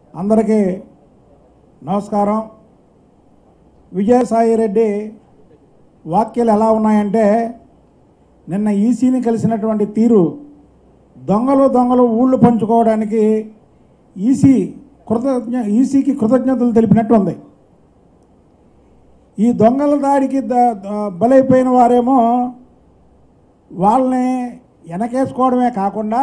అందరికీ నమస్కారం విజయసాయి రెడ్డి వాక్యాలు ఎలా ఉన్నాయంటే నిన్న ఈసీని కలిసినటువంటి తీరు దొంగలు దొంగలు ఊళ్ళు పంచుకోవడానికి ఈసీ కృతజ్ఞ ఈసీకి కృతజ్ఞతలు తెలిపినట్టు ఉంది ఈ దొంగల దాడికి ద- ద- బలైపోయిన వారేమో వాళ్ళని వెనకేసుకోవడమే కాకుండా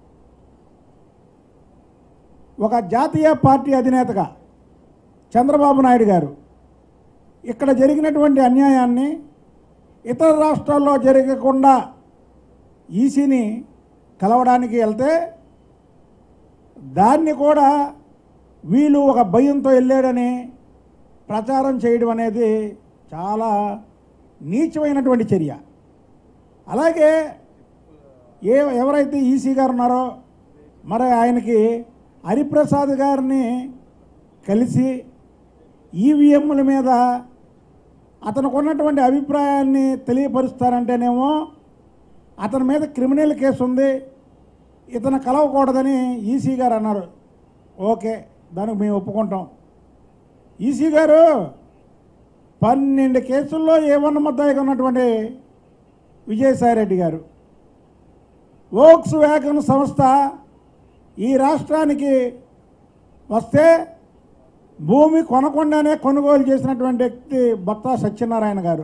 ఒక జాతీయ పార్టీ అధినేతగా చంద్రబాబు నాయుడు గారు ఇక్కడ జరిగినటువంటి అన్యాయాన్ని ఇతర రాష్ట్రాల్లో జరగకుండా ఈసీని కలవడానికి వెళ్తే దాన్ని కూడా వీళ్ళు ఒక భయంతో వెళ్ళాడని ప్రచారం చేయడం అనేది చాలా నీచమైనటువంటి చర్య అలాగే ఏ ఎవరైతే ఈసీ గారు ఉన్నారో మరి ఆయనకి హరిప్రసాద్ గారిని కలిసి ఈవీఎంల మీద అతనికి ఉన్నటువంటి అభిప్రాయాన్ని తెలియపరుస్తారంటేనేమో అతని మీద క్రిమినల్ కేసు ఉంది ఇతను కలవకూడదని ఈసీ గారు అన్నారు ఓకే దానికి మేము ఒప్పుకుంటాం ఈసీ గారు పన్నెండు కేసుల్లో ఏమన్న ముద్దాయిగా ఉన్నటువంటి విజయసాయిరెడ్డి గారు వోక్స్ వ్యాగన్ సంస్థ ఈ రాష్ట్రానికి వస్తే భూమి కొనకుండానే కొనుగోలు చేసినటువంటి వ్యక్తి బొత్స సత్యనారాయణ గారు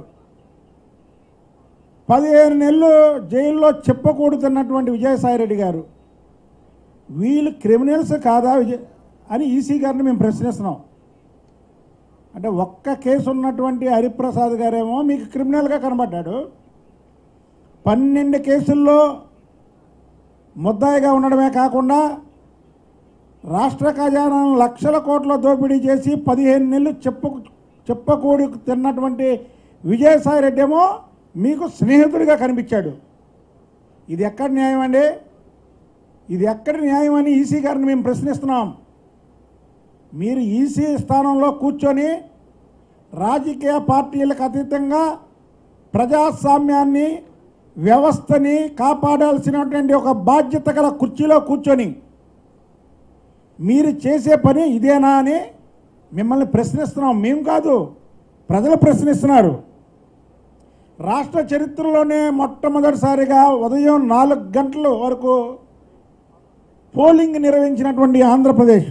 పదిహేను నెలలు జైల్లో చెప్పకూడుతున్నటువంటి విజయసాయిరెడ్డి గారు వీళ్ళు క్రిమినల్స్ కాదా విజయ్ అని ఈసీ గారిని మేము ప్రశ్నిస్తున్నాం అంటే ఒక్క కేసు ఉన్నటువంటి హరిప్రసాద్ గారేమో మీకు క్రిమినల్గా కనబడ్డాడు పన్నెండు కేసుల్లో ముద్దాయిగా ఉండడమే కాకుండా రాష్ట్ర ఖజానాను లక్షల కోట్ల దోపిడీ చేసి పదిహేను నెలలు చెప్ప చెప్పకూడి తిన్నటువంటి విజయసాయి రెడ్డి ఏమో మీకు స్నేహితుడిగా కనిపించాడు ఇది ఎక్కడ న్యాయం అండి ఇది ఎక్కడ న్యాయం అని ఈసీ గారిని మేము ప్రశ్నిస్తున్నాం మీరు ఈసీ స్థానంలో కూర్చొని రాజకీయ పార్టీలకు అతీతంగా ప్రజాస్వామ్యాన్ని వ్యవస్థని కాపాడాల్సినటువంటి ఒక బాధ్యత గల కుర్చీలో కూర్చొని మీరు చేసే పని ఇదేనా అని మిమ్మల్ని ప్రశ్నిస్తున్నాం మేము కాదు ప్రజలు ప్రశ్నిస్తున్నారు రాష్ట్ర చరిత్రలోనే మొట్టమొదటిసారిగా ఉదయం నాలుగు గంటల వరకు పోలింగ్ నిర్వహించినటువంటి ఆంధ్రప్రదేశ్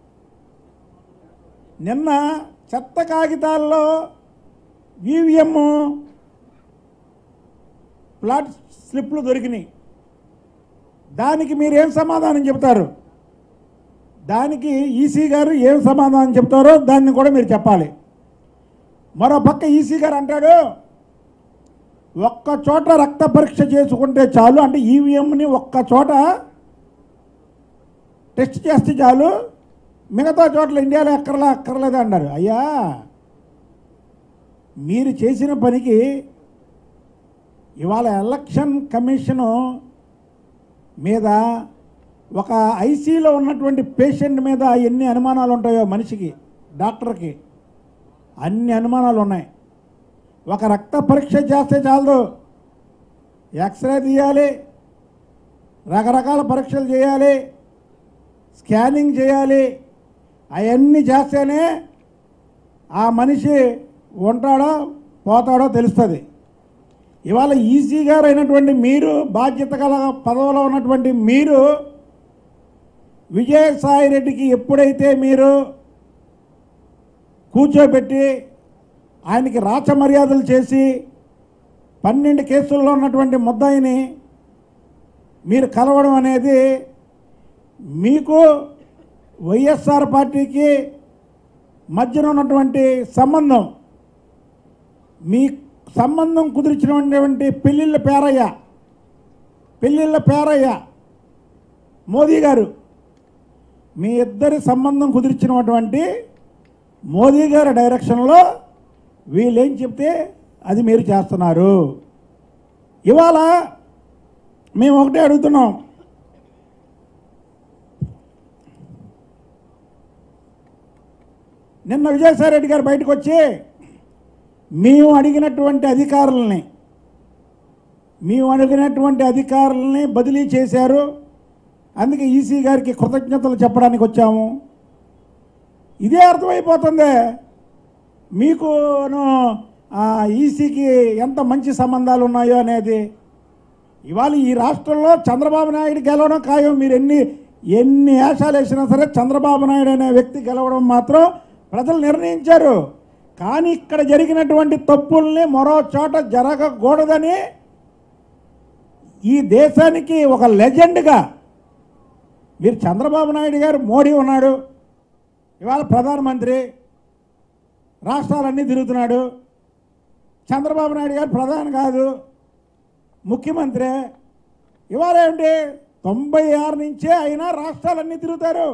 నిన్న చెత్త కాగితాల్లో ఈవీఎం ప్లాట్ స్లిప్లు దొరికినాయి దానికి మీరు ఏం సమాధానం చెప్తారు దానికి ఈసీ గారు ఏం సమాధానం చెప్తారో దాన్ని కూడా మీరు చెప్పాలి మరో పక్క ఈసీ గారు అంటాడు ఒక్క చోట రక్త పరీక్ష చేసుకుంటే చాలు అంటే ఈవీఎంని ఒక్క చోట టెస్ట్ చేస్తే చాలు మిగతా చోట్ల ఇండియాలో ఎక్కర్లా అక్కర్లేదు అన్నారు అయ్యా మీరు చేసిన పనికి ఇవాళ ఎలక్షన్ కమిషను మీద ఒక ఐసీలో ఉన్నటువంటి పేషెంట్ మీద ఎన్ని అనుమానాలు ఉంటాయో మనిషికి డాక్టర్కి అన్ని అనుమానాలు ఉన్నాయి ఒక రక్త పరీక్ష చేస్తే చాలదు ఎక్స్రే తీయాలి రకరకాల పరీక్షలు చేయాలి స్కానింగ్ చేయాలి అవన్నీ చేస్తేనే ఆ మనిషి ఉంటాడో పోతాడో తెలుస్తుంది ఇవాళ ఈసీ గారు అయినటువంటి మీరు బాధ్యత గల పదవిలో ఉన్నటువంటి మీరు విజయసాయి రెడ్డికి ఎప్పుడైతే మీరు కూర్చోబెట్టి ఆయనకి రాచ మర్యాదలు చేసి పన్నెండు కేసుల్లో ఉన్నటువంటి ముద్దాయిని మీరు కలవడం అనేది మీకు వైఎస్ఆర్ పార్టీకి మధ్యన ఉన్నటువంటి సంబంధం మీ సంబంధం కుదిర్చినటువంటి పెళ్ళిళ్ళ పేరయ్య పెళ్ళిళ్ళ పేరయ్య మోదీ గారు మీ ఇద్దరి సంబంధం కుదిర్చినటువంటి మోదీ గారి డైరెక్షన్లో వీళ్ళేం చెప్తే అది మీరు చేస్తున్నారు ఇవాళ మేము ఒకటే అడుగుతున్నాం నిన్న విజయసాయి రెడ్డి గారు బయటకు వచ్చి మేము అడిగినటువంటి అధికారులని మేము అడిగినటువంటి అధికారులని బదిలీ చేశారు అందుకే ఈసీ గారికి కృతజ్ఞతలు చెప్పడానికి వచ్చాము ఇదే అర్థమైపోతుంది మీకు ఈసీకి ఎంత మంచి సంబంధాలు ఉన్నాయో అనేది ఇవాళ ఈ రాష్ట్రంలో చంద్రబాబు నాయుడు గెలవడం ఖాయం మీరు ఎన్ని ఎన్ని వేషాలు వేసినా సరే చంద్రబాబు నాయుడు అనే వ్యక్తి గెలవడం మాత్రం ప్రజలు నిర్ణయించారు కానీ ఇక్కడ జరిగినటువంటి తప్పుల్ని మరో చోట జరగకూడదని ఈ దేశానికి ఒక లెజెండ్గా మీరు చంద్రబాబు నాయుడు గారు మోడీ ఉన్నాడు ఇవాళ ప్రధానమంత్రి రాష్ట్రాలన్నీ తిరుగుతున్నాడు చంద్రబాబు నాయుడు గారు ప్రధాని కాదు ముఖ్యమంత్రి ఇవాళ ఏంటి తొంభై ఆరు నుంచే అయినా రాష్ట్రాలన్నీ తిరుగుతారు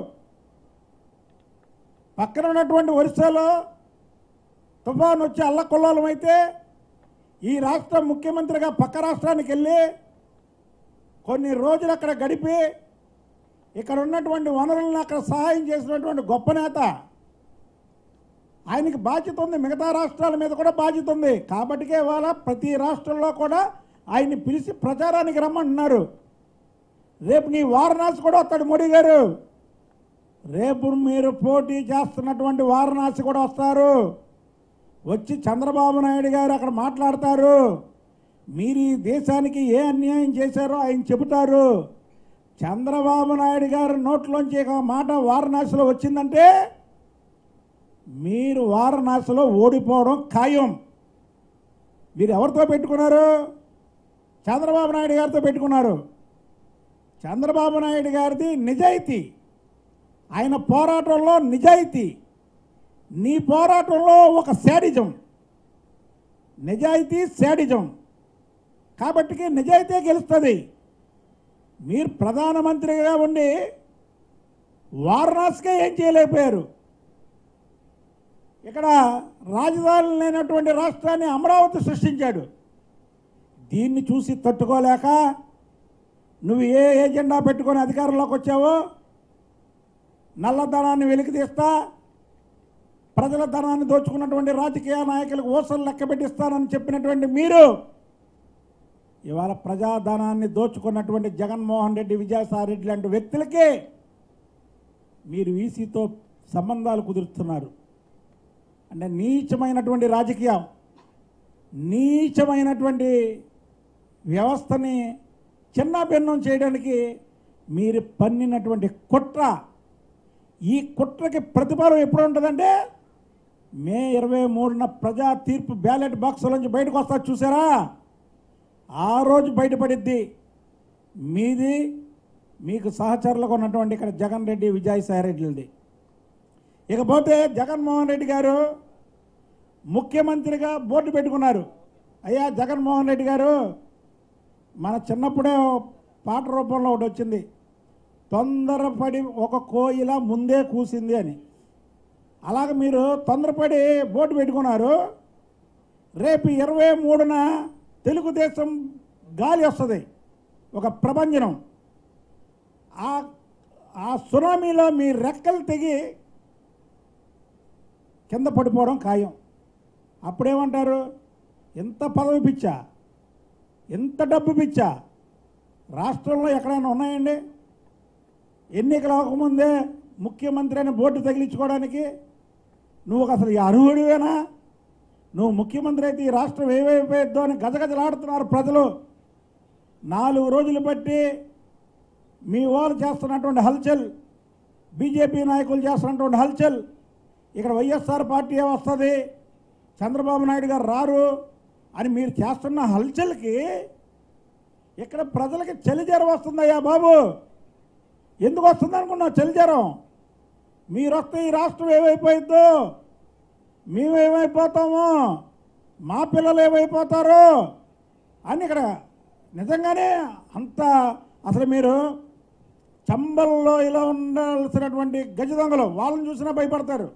పక్కన ఉన్నటువంటి ఒరిస్సాలో తుఫాన్ వచ్చి అల్లకొల్లోలం అయితే ఈ రాష్ట్ర ముఖ్యమంత్రిగా పక్క రాష్ట్రానికి వెళ్ళి కొన్ని రోజులు అక్కడ గడిపి ఇక్కడ ఉన్నటువంటి వనరులను అక్కడ సహాయం చేసినటువంటి గొప్ప నేత ఆయనకి బాధ్యత ఉంది మిగతా రాష్ట్రాల మీద కూడా బాధ్యత ఉంది కాబట్టికే ఇవాళ ప్రతి రాష్ట్రంలో కూడా ఆయన్ని పిలిచి ప్రచారానికి రమ్మంటున్నారు రేపు నీ వారణాసి కూడా వస్తాడు మోడీ గారు రేపు మీరు పోటీ చేస్తున్నటువంటి వారణాసి కూడా వస్తారు వచ్చి చంద్రబాబు నాయుడు గారు అక్కడ మాట్లాడతారు మీరు ఈ దేశానికి ఏ అన్యాయం చేశారో ఆయన చెబుతారు చంద్రబాబు నాయుడు గారి నోట్లోంచి ఒక మాట వారణాసిలో వచ్చిందంటే మీరు వారణాసిలో ఓడిపోవడం ఖాయం మీరు ఎవరితో పెట్టుకున్నారు చంద్రబాబు నాయుడు గారితో పెట్టుకున్నారు చంద్రబాబు నాయుడు గారిది నిజాయితీ ఆయన పోరాటంలో నిజాయితీ నీ పోరాటంలో ఒక శాడిజం నిజాయితీ శాడిజం కాబట్టికి నిజాయితీ గెలుస్తుంది మీరు ప్రధానమంత్రిగా ఉండి వారణాసికే ఏం చేయలేకపోయారు ఇక్కడ రాజధాని లేనటువంటి రాష్ట్రాన్ని అమరావతి సృష్టించాడు దీన్ని చూసి తట్టుకోలేక నువ్వు ఏ ఏజెండా పెట్టుకొని అధికారంలోకి వచ్చావో నల్లధనాన్ని వెలికి తీస్తా ప్రజల ధనాన్ని దోచుకున్నటువంటి రాజకీయ నాయకులకు ఓసలు లెక్క పెట్టిస్తానని చెప్పినటువంటి మీరు ఇవాళ ప్రజాధనాన్ని దోచుకున్నటువంటి జగన్మోహన్ రెడ్డి విజయసాయి రెడ్డి లాంటి వ్యక్తులకి మీరు వీసీతో సంబంధాలు కుదురుతున్నారు అంటే నీచమైనటువంటి రాజకీయం నీచమైనటువంటి వ్యవస్థని చిన్నాభిన్నం చేయడానికి మీరు పన్నినటువంటి కుట్ర ఈ కుట్రకి ప్రతిఫలం ఎప్పుడు ఉంటుందంటే మే ఇరవై మూడున ప్రజా తీర్పు బ్యాలెట్ బాక్సులోంచి బయటకు వస్తా చూసారా ఆ రోజు బయటపడిద్ది మీది మీకు సహచరులకు ఉన్నటువంటి ఇక్కడ జగన్ రెడ్డి విజయసాయి రెడ్డిది ఇకపోతే జగన్మోహన్ రెడ్డి గారు ముఖ్యమంత్రిగా బోర్డు పెట్టుకున్నారు అయ్యా జగన్మోహన్ రెడ్డి గారు మన చిన్నప్పుడే పాట రూపంలో ఒకటి వచ్చింది తొందరపడి ఒక కోయిల ముందే కూసింది అని అలాగ మీరు తొందరపడి బోర్డు పెట్టుకున్నారు రేపు ఇరవై మూడున తెలుగుదేశం గాలి వస్తుంది ఒక ప్రభంజనం ఆ ఆ సునామీలో మీ రెక్కలు తెగి కింద పడిపోవడం ఖాయం అప్పుడేమంటారు ఎంత పదవి పిచ్చా ఎంత డబ్బు పిచ్చా రాష్ట్రంలో ఎక్కడైనా ఉన్నాయండి ఎన్నికలు అవ్వకముందే ముఖ్యమంత్రి అని బోర్డు తగిలించుకోవడానికి నువ్వు అసలు ఈ అర్హుడివేనా నువ్వు ముఖ్యమంత్రి అయితే ఈ రాష్ట్రం ఏమైపోయిద్దో అని గజగజలాడుతున్నారు ప్రజలు నాలుగు రోజులు బట్టి మీ వాళ్ళు చేస్తున్నటువంటి హల్చల్ బీజేపీ నాయకులు చేస్తున్నటువంటి హల్చల్ ఇక్కడ వైఎస్ఆర్ పార్టీ వస్తుంది చంద్రబాబు నాయుడు గారు రారు అని మీరు చేస్తున్న హల్చల్కి ఇక్కడ ప్రజలకి చలిజ్వరం వస్తుందయ్యా బాబు ఎందుకు వస్తుంది అనుకున్నావు చలిజ్వరం మీరు వస్తే ఈ రాష్ట్రం ఏమైపోయిద్దో మేమేమైపోతాము మా పిల్లలు ఏమైపోతారు అని ఇక్కడ నిజంగానే అంత అసలు మీరు చంబల్లో ఇలా ఉండాల్సినటువంటి గజ దొంగలు వాళ్ళని చూసినా భయపడతారు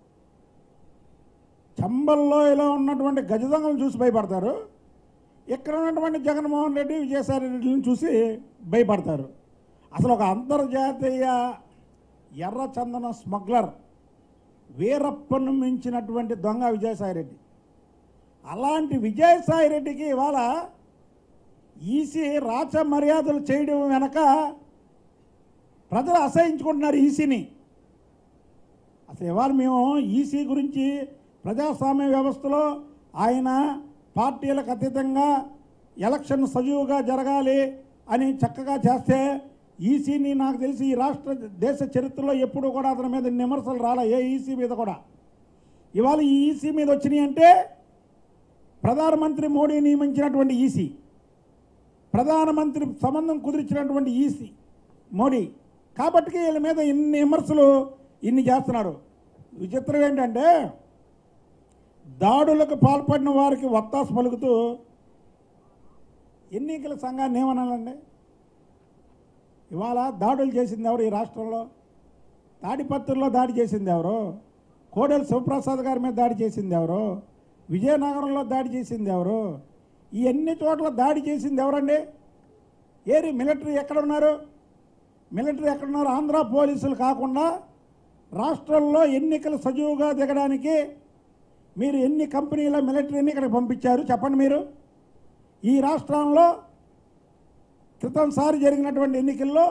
చంబల్లో ఇలా ఉన్నటువంటి గజ దొంగలను చూసి భయపడతారు ఇక్కడ ఉన్నటువంటి జగన్మోహన్ రెడ్డి విజయసాయి రెడ్డిని చూసి భయపడతారు అసలు ఒక అంతర్జాతీయ ఎర్ర చందన స్మగ్లర్ వీరప్పను మించినటువంటి దొంగ విజయసాయి రెడ్డి అలాంటి విజయసాయి రెడ్డికి ఇవాళ ఈసీ రాచ మర్యాదలు చేయడం వెనక ప్రజలు అసహించుకుంటున్నారు ఈసీని అసలు ఇవాళ మేము ఈసీ గురించి ప్రజాస్వామ్య వ్యవస్థలో ఆయన పార్టీలకు అతీతంగా ఎలక్షన్ సజీవుగా జరగాలి అని చక్కగా చేస్తే ఈసీని నాకు తెలిసి ఈ రాష్ట్ర దేశ చరిత్రలో ఎప్పుడూ కూడా అతని మీద విమర్శలు రాలే ఏ ఈసీ మీద కూడా ఇవాళ ఈ ఈసీ మీద వచ్చినాయి అంటే ప్రధానమంత్రి మోడీ నియమించినటువంటి ఈసీ ప్రధానమంత్రి సంబంధం కుదిర్చినటువంటి ఈసీ మోడీ కాబట్టి వీళ్ళ మీద ఇన్ని విమర్శలు ఇన్ని చేస్తున్నారు విచిత్రం ఏంటంటే దాడులకు పాల్పడిన వారికి వత్తాసు పలుకుతూ ఎన్నికల సంఘాన్ని ఏమనాలండి ఇవాళ దాడులు చేసింది ఎవరు ఈ రాష్ట్రంలో తాడిపత్రుల్లో దాడి చేసింది ఎవరు కోడెల శివప్రసాద్ గారి మీద దాడి చేసింది ఎవరు విజయనగరంలో దాడి చేసింది ఎవరు ఈ అన్ని చోట్ల దాడి చేసింది ఎవరండి ఏరి మిలిటరీ ఎక్కడున్నారు మిలిటరీ ఎక్కడున్నారు ఆంధ్ర పోలీసులు కాకుండా రాష్ట్రంలో ఎన్నికలు సజీవుగా దిగడానికి మీరు ఎన్ని కంపెనీల మిలిటరీని ఇక్కడికి పంపించారు చెప్పండి మీరు ఈ రాష్ట్రంలో క్రితంసారి జరిగినటువంటి ఎన్నికల్లో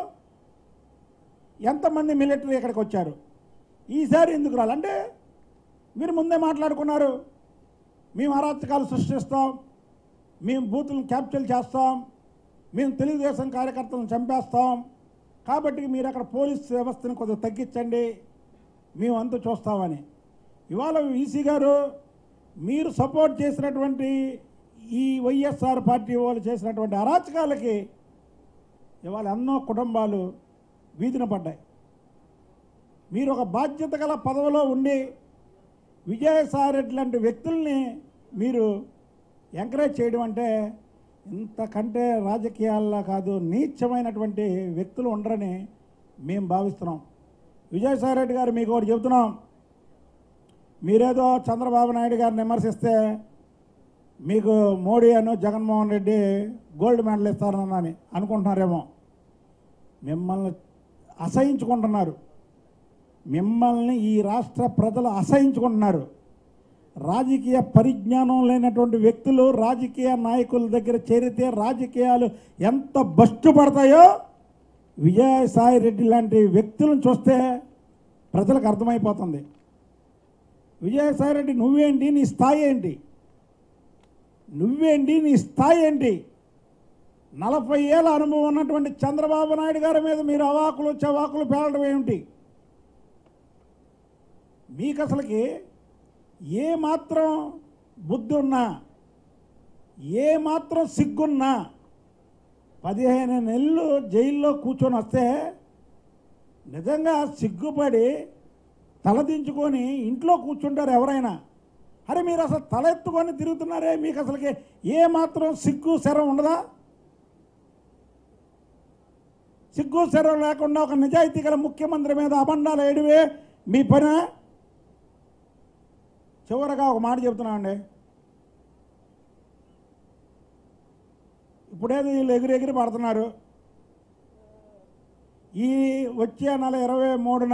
ఎంతమంది మిలిటరీ ఇక్కడికి వచ్చారు ఈసారి ఎందుకు రాలి అంటే మీరు ముందే మాట్లాడుకున్నారు మేము అరాచకాలు సృష్టిస్తాం మేము బూతులను క్యాప్చర్ చేస్తాం మేము తెలుగుదేశం కార్యకర్తలను చంపేస్తాం కాబట్టి మీరు అక్కడ పోలీస్ వ్యవస్థను కొద్దిగా తగ్గించండి మేము అంత చూస్తామని ఇవాళ ఈసీ గారు మీరు సపోర్ట్ చేసినటువంటి ఈ వైఎస్ఆర్ పార్టీ వాళ్ళు చేసినటువంటి అరాచకాలకి ఇవాళ ఎన్నో కుటుంబాలు వీధిన పడ్డాయి మీరు ఒక బాధ్యత గల పదవిలో ఉండి విజయసాయి రెడ్డి లాంటి వ్యక్తుల్ని మీరు ఎంకరేజ్ చేయడం అంటే ఇంతకంటే రాజకీయాల్లో కాదు నీచమైనటువంటి వ్యక్తులు ఉండరని మేము భావిస్తున్నాం విజయసాయి రెడ్డి గారు మీకు ఒకటి చెబుతున్నాం మీరేదో చంద్రబాబు నాయుడు గారిని విమర్శిస్తే మీకు మోడీ అను జగన్మోహన్ రెడ్డి గోల్డ్ మెడల్ ఇస్తారని అనుకుంటున్నారేమో మిమ్మల్ని అసహించుకుంటున్నారు మిమ్మల్ని ఈ రాష్ట్ర ప్రజలు అసహించుకుంటున్నారు రాజకీయ పరిజ్ఞానం లేనటువంటి వ్యక్తులు రాజకీయ నాయకుల దగ్గర చేరితే రాజకీయాలు ఎంత బస్టు పడతాయో విజయసాయి రెడ్డి లాంటి వ్యక్తులను చూస్తే ప్రజలకు అర్థమైపోతుంది విజయసాయి రెడ్డి నువ్వేంటి నీ స్థాయి ఏంటి నువ్వేంటి నీ స్థాయి ఏంటి నలభై ఏళ్ళ అనుభవం ఉన్నటువంటి చంద్రబాబు నాయుడు గారి మీద మీరు అవాకులు చవాకులు పేలడం ఏమిటి మీకు అసలుకి ఏ మాత్రం బుద్ధి ఉన్నా ఏ మాత్రం సిగ్గున్నా పదిహేను నెలలు జైల్లో కూర్చొని వస్తే నిజంగా సిగ్గుపడి తలదించుకొని ఇంట్లో కూర్చుంటారు ఎవరైనా అరే మీరు అసలు తలెత్తుకొని తిరుగుతున్నారే మీకు అసలుకి ఏ మాత్రం సిగ్గు శరం ఉండదా సిగ్గు శరం లేకుండా ఒక నిజాయితీ గల ముఖ్యమంత్రి మీద అబండాలు వేయడమే మీ పని చివరగా ఒక మాట చెబుతున్నామండి ఇప్పుడేదో వీళ్ళు ఎగిరి ఎగిరి పడుతున్నారు ఈ వచ్చే నెల ఇరవై మూడున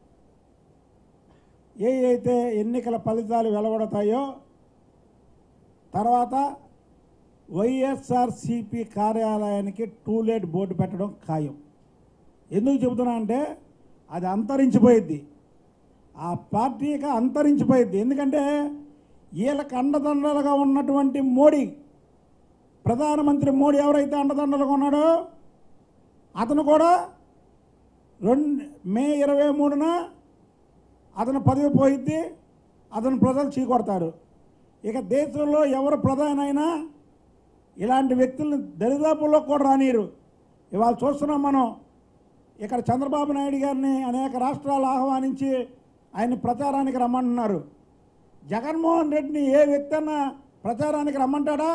ఏ అయితే ఎన్నికల ఫలితాలు వెలువడతాయో తర్వాత వైఎస్ఆర్సిపి కార్యాలయానికి టూలెట్ బోర్డు పెట్టడం ఖాయం ఎందుకు చెబుతున్నా అంటే అది అంతరించిపోయిద్ది ఆ పార్టీకి అంతరించిపోయిద్ది ఎందుకంటే వీళ్ళకి అండదండలుగా ఉన్నటువంటి మోడీ ప్రధానమంత్రి మోడీ ఎవరైతే అండదండలుగా ఉన్నాడో అతను కూడా రెండు మే ఇరవై మూడున అతను పదవి పోయిద్ది అతను ప్రజలు చీకొడతారు ఇక దేశంలో ఎవరు ప్రధాని అయినా ఇలాంటి వ్యక్తులను దరిదాపుల్లో కూడా రానియరు ఇవాళ చూస్తున్నాం మనం ఇక్కడ చంద్రబాబు నాయుడు గారిని అనేక రాష్ట్రాలు ఆహ్వానించి ఆయన ప్రచారానికి రమ్మంటున్నారు జగన్మోహన్ రెడ్డిని ఏ వ్యక్తి అన్నా ప్రచారానికి రమ్మంటాడా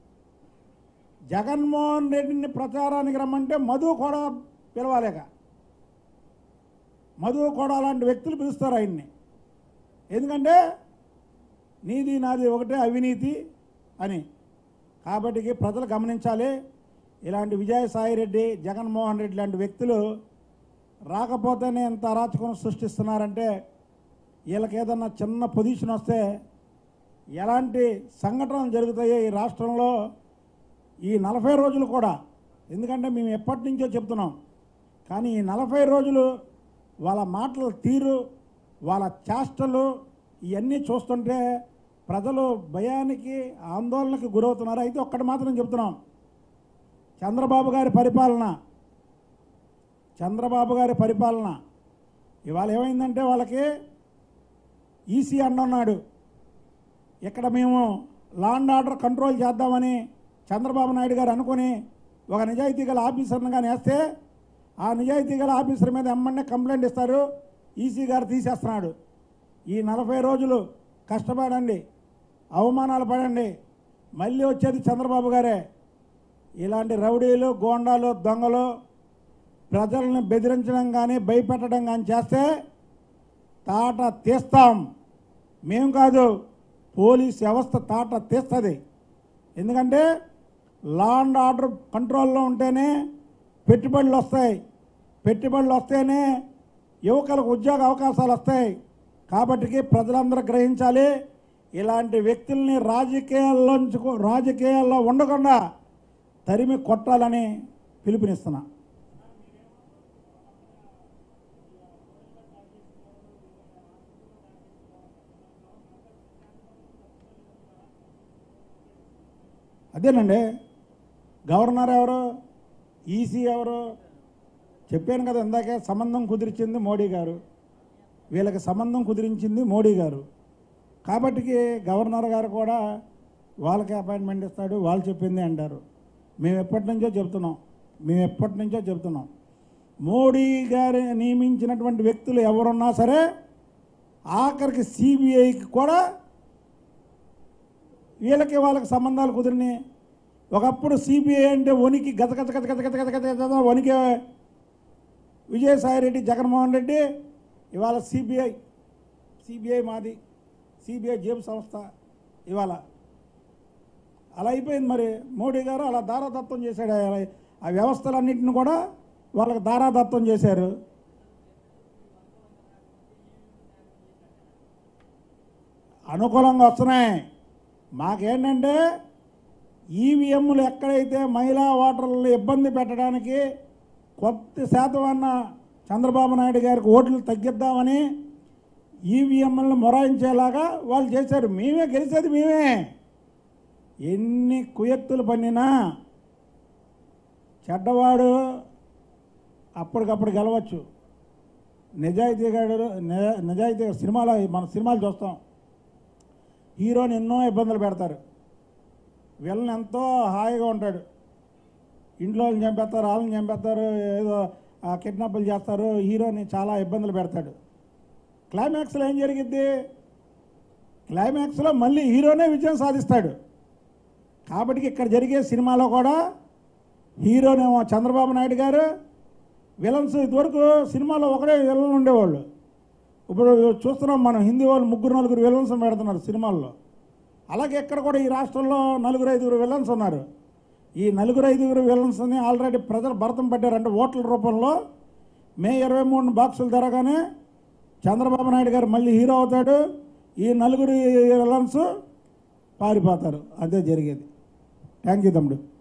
జగన్మోహన్ రెడ్డిని ప్రచారానికి రమ్మంటే మధు కూడా పిలవాలేక మధు కూడా అలాంటి వ్యక్తులు పిలుస్తారు ఆయన్ని ఎందుకంటే నీది నాది ఒకటే అవినీతి అని కాబట్టి ప్రజలు గమనించాలి ఇలాంటి విజయసాయి రెడ్డి జగన్మోహన్ రెడ్డి లాంటి వ్యక్తులు రాకపోతేనే ఎంత అరాచకం సృష్టిస్తున్నారంటే వీళ్ళకి ఏదన్నా చిన్న పొజిషన్ వస్తే ఎలాంటి సంఘటనలు జరుగుతాయో ఈ రాష్ట్రంలో ఈ నలభై రోజులు కూడా ఎందుకంటే మేము ఎప్పటి నుంచో చెప్తున్నాం కానీ ఈ నలభై రోజులు వాళ్ళ మాటల తీరు వాళ్ళ చేష్టలు ఇవన్నీ చూస్తుంటే ప్రజలు భయానికి ఆందోళనకి గురవుతున్నారు అయితే ఒక్కటి మాత్రం చెప్తున్నాం చంద్రబాబు గారి పరిపాలన చంద్రబాబు గారి పరిపాలన ఇవాళ ఏమైందంటే వాళ్ళకి ఈసీ అన్నాడు ఇక్కడ మేము లా అండ్ ఆర్డర్ కంట్రోల్ చేద్దామని చంద్రబాబు నాయుడు గారు అనుకుని ఒక నిజాయితీ గల ఆఫీసర్ని కానీ వేస్తే ఆ నిజాయితీ గల ఆఫీసర్ మీద ఎమ్మన్నే కంప్లైంట్ ఇస్తారు ఈసీ గారు తీసేస్తున్నాడు ఈ నలభై రోజులు కష్టపడండి అవమానాలు పడండి మళ్ళీ వచ్చేది చంద్రబాబు గారే ఇలాంటి రౌడీలు గోండాలు దొంగలు ప్రజలను బెదిరించడం కానీ భయపెట్టడం కానీ చేస్తే తాట తీస్తాం మేము కాదు పోలీస్ వ్యవస్థ తాట తీస్తుంది ఎందుకంటే లా అండ్ ఆర్డర్ కంట్రోల్లో ఉంటేనే పెట్టుబడులు వస్తాయి పెట్టుబడులు వస్తేనే యువకులకు ఉద్యోగ అవకాశాలు వస్తాయి కాబట్టి ప్రజలందరూ గ్రహించాలి ఇలాంటి వ్యక్తుల్ని రాజకీయాల్లోంచి రాజకీయాల్లో ఉండకుండా తరిమి కొట్టాలని పిలుపునిస్తున్నా అదేనండి గవర్నర్ ఎవరు ఈసీ ఎవరు చెప్పాను కదా ఇందాకే సంబంధం కుదిరించింది మోడీ గారు వీళ్ళకి సంబంధం కుదిరించింది మోడీ గారు కాబట్టి గవర్నర్ గారు కూడా వాళ్ళకి అపాయింట్మెంట్ ఇస్తాడు వాళ్ళు చెప్పింది అంటారు మేము ఎప్పటి నుంచో చెప్తున్నాం మేము ఎప్పటి నుంచో చెప్తున్నాం మోడీ గారి నియమించినటువంటి వ్యక్తులు ఎవరున్నా సరే ఆఖరికి సిబిఐకి కూడా వీళ్ళకి వాళ్ళకి సంబంధాలు కుదిరినాయి ఒకప్పుడు సిబిఐ అంటే వణికి గత గత గత గత గత గత గత గత వణికే విజయసాయి రెడ్డి జగన్మోహన్ రెడ్డి ఇవాళ సిబిఐ సిబిఐ మాది సిబిఐ జేబు సంస్థ ఇవాళ అలా అయిపోయింది మరి మోడీ గారు అలా దారాదత్తం చేశాడు ఆ- ఆ వ్యవస్థలన్నింటిని కూడా వాళ్ళకి దారాదత్తం చేశారు అనుకూలంగా వస్తున్నాయి మాకేంటంటే ఈవీఎంలు ఎక్కడైతే మహిళా ఓటర్లను ఇబ్బంది పెట్టడానికి కొద్ది శాతం అన్న చంద్రబాబు నాయుడు గారికి ఓట్లు తగ్గిద్దామని ఈవీఎంలను మొరాయించేలాగా వాళ్ళు చేశారు మేమే గెలిచేది మేమే ఎన్ని కుయత్తులు పన్నినా చెడ్డవాడు అప్పటికప్పుడు గెలవచ్చు నిజాయితీగాడు నిజా- నిజాయితీ సినిమాలో మన సినిమాలు చూస్తాం హీరోని ఎన్నో ఇబ్బందులు పెడతారు వీళ్ళని ఎంతో హాయిగా ఉంటాడు ఇంట్లో వాళ్ళని చంపేస్తారు వాళ్ళని చంపేస్తారు ఏదో ఆ, కిడ్నాపులు చేస్తారు హీరోని చాలా ఇబ్బందులు పెడతాడు క్లైమాక్స్లో ఏం జరిగిద్ది క్లైమాక్స్లో మళ్ళీ హీరోనే విజయం సాధిస్తాడు కాబట్టి ఇక్కడ జరిగే సినిమాలో కూడా హీరోనేమో చంద్రబాబు నాయుడు గారు విలన్స్ ఇదివరకు సినిమాలో ఒకడే విలన్ ఉండేవాళ్ళు ఇప్పుడు చూస్తున్నాం మనం హిందీ వాళ్ళు ముగ్గురు నలుగురు విలన్స్ పెడుతున్నారు సినిమాల్లో అలాగే ఇక్కడ కూడా ఈ రాష్ట్రంలో నలుగురు ఐదుగురు విలన్స్ ఉన్నారు ఈ నలుగురు ఐదుగురు విలన్స్ని ఆల్రెడీ ప్రజలు భరతం పట్టారు అంటే ఓట్ల రూపంలో మే ఇరవై మూడు బాక్సులు తెరగానే చంద్రబాబు నాయుడు గారు మళ్ళీ హీరో అవుతాడు ఈ నలుగురు విలన్స్ పారిపోతారు అదే జరిగేది థ్యాంక్ యూ తమ్ముడు